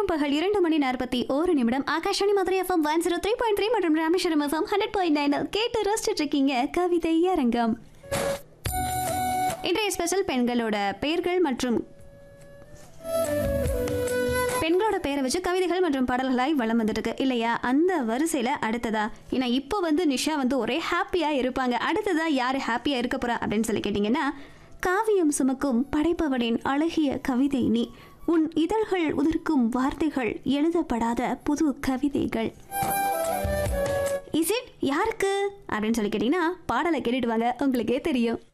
பிற்பகல் இரண்டு மணி நாற்பத்தி ஒரு நிமிடம் Akashvani Madurai FM one zero three point three மற்றும் Rameswaram FM hundred point nine கேட்டு ரசிச்சுட்டு இருக்கீங்க கவிதை அரங்கம் இன்றைய ஸ்பெஷல் பெண்களோட பெயர்கள் மற்றும் பெண்களோட பெயரை வச்சு கவிதைகள் மற்றும் பாடல்களாய் வளம் வந்துருக்கு இல்லையா அந்த வரிசையில் அடுத்ததா ஏன்னா இப்போ வந்து நிஷா வந்து ஒரே ஹாப்பியாக இருப்பாங்க அடுத்ததா யார் ஹாப்பியாக இருக்க போறா அப்படின்னு சொல்லி கேட்டிங்கன்னா காவியம் சுமக்கும் படைப்பவனின் அழகிய கவிதை நீ உன் இதழ்கள் உதிர்க்கும் வார்த்தைகள் எழுதப்படாத புது கவிதைகள் இஸ் இட் யாருக்கு அப்படின்னு சொல்லி கேட்டிங்கன்னா பாடலை கேட்டுட்டு வாங்க உங்களுக்கே தெரியும்